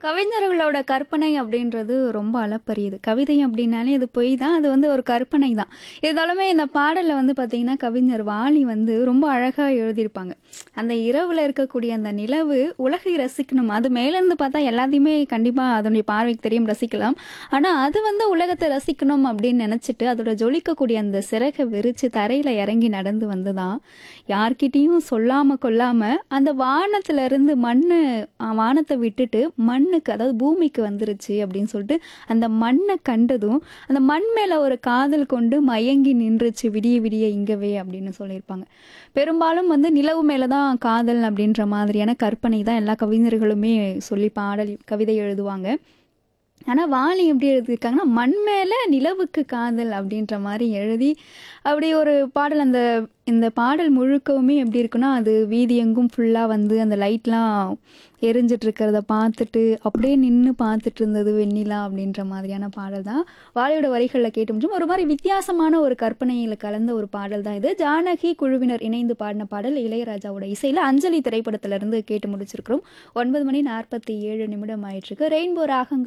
கவிஞர்களோட கற்பனை அப்படின்றது ரொம்ப அளப்பரியது கவிதை அப்படின்னாலே இது பொய் தான் அது வந்து ஒரு கற்பனை தான் இருந்தாலுமே இந்த பாடலில் வந்து பார்த்தீங்கன்னா கவிஞர் வாலி வந்து ரொம்ப அழகாக எழுதியிருப்பாங்க அந்த இரவில் இருக்கக்கூடிய அந்த நிலவு உலகை ரசிக்கணும் அது மேலேருந்து பார்த்தா எல்லாத்தையுமே கண்டிப்பாக அதனுடைய பார்வைக்கு தெரியும் ரசிக்கலாம் ஆனால் அது வந்து உலகத்தை ரசிக்கணும் அப்படின்னு நினச்சிட்டு அதோட ஜொலிக்கக்கூடிய அந்த சிறகை விரித்து தரையில் இறங்கி நடந்து வந்து தான் யார்கிட்டேயும் சொல்லாமல் கொள்ளாமல் அந்த வானத்துல இருந்து மண்ணு அஹ், வானத்தை விட்டுட்டு மண்ணுக்கு அதாவது பூமிக்கு வந்துருச்சு அப்படின்னு சொல்லிட்டு அந்த மண்ணை கண்டதும் அந்த மண் மேலே ஒரு காதல் கொண்டு மயங்கி நின்றுச்சு விடிய விடிய இங்கவே அப்படின்னு சொல்லியிருப்பாங்க பெரும்பாலும் வந்து நிலவு மேலே தான் காதல் அப்படின்ற மாதிரியான கற்பனை தான் எல்லா கவிஞர்களுமே சொல்லி பாடல் கவிதை எழுதுவாங்க ஆனால் வாலி எப்படி எழுதியிருக்காங்கன்னா மண் மேலே நிலவுக்கு காதல் அப்படின்ற மாதிரி எழுதி அப்படி ஒரு பாடல் அந்த இந்த பாடல் முழுக்கவுமே எப்படி இருக்குன்னா அது வீதி எங்கும் ஃபுல்லாக வந்து அந்த லைட்லாம் எரிஞ்சிட்டு இருக்கிறத பார்த்துட்டு அப்படியே நின்று பார்த்துட்டு இருந்தது வெண்ணிலா அப்படின்ற மாதிரியான பாடல் தான் வாலியோட வரிகளில் கேட்டு முடியும் ஒரு மாதிரி வித்தியாசமான ஒரு கற்பனையில் கலந்த ஒரு பாடல் தான் இது ஜானகி குழுவினர் இணைந்து பாடின பாடல் இளையராஜாவோட இசையில் அஞ்சலி திரைப்படத்திலிருந்து கேட்டு முடிச்சிருக்கிறோம் ஒன்பது மணி நாற்பத்தி ஏழு நிமிடம் ஆயிட்டிருக்கு ரெயின்போ ராகங்கள்